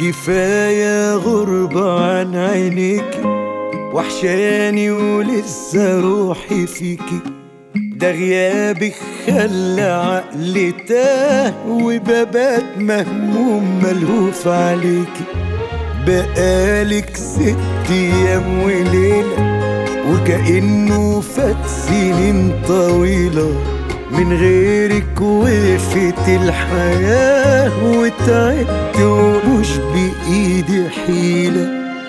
كفاية غربة عن عينيكي وحشاني ولسه روحي فيكي ده غيابك خلى عقلي تاه وببات مهموم ملهوف عليكي بقالك ست ايام وليله وكأنه فات سنين طويلة من غيرك وقفت الحياة وتعبت ومش بإيدي حيلة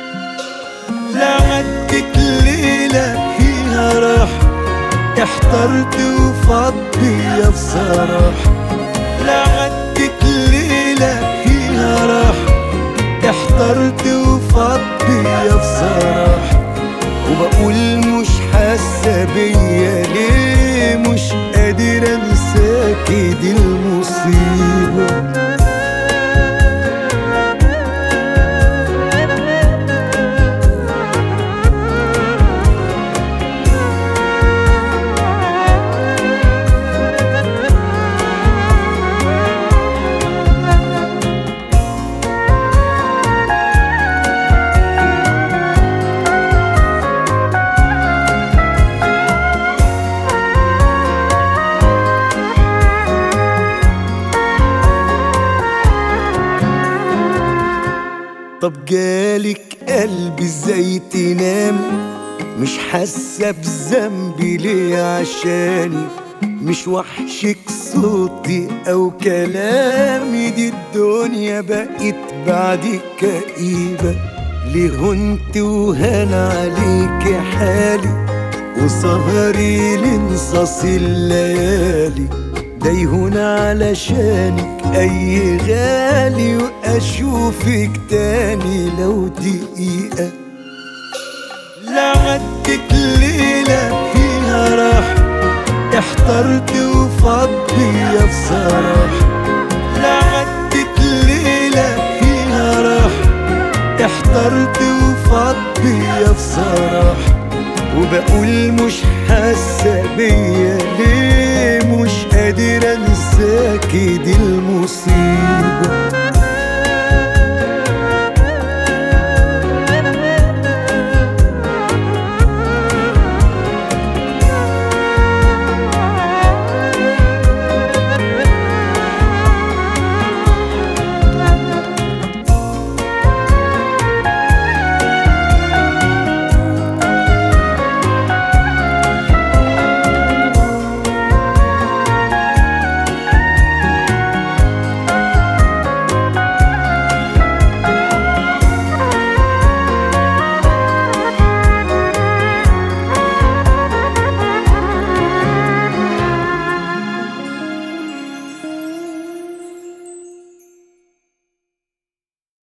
لعدت ليلة فيها راحة احترت وفاض بيا بصراحة لعدت ليلة فيها راحة احترت وفاض بيا بصراحة وبقول مش حاسة بيا ليه مش قادر انساكي دي المصيبة طب جالك قلبي ازاي تنام مش حاسة بذنبي ليه عشاني مش وحشك صوتي او كلامي دي الدنيا بقت بعدك كئيبة ليه هنت وهان عليك حالي وسهري لنصاص الليالي ده يهون علشانك اي غالي واشوفك تاني لو دقيقة لعدت ليلة فيها راحة احترت وفاض بيا بصراحة لعدت ليلة فيها راحة احترت وفاض بيا بصراحة وبقول مش حاسة بيا ليه مش قادر انساكي دي المصيبة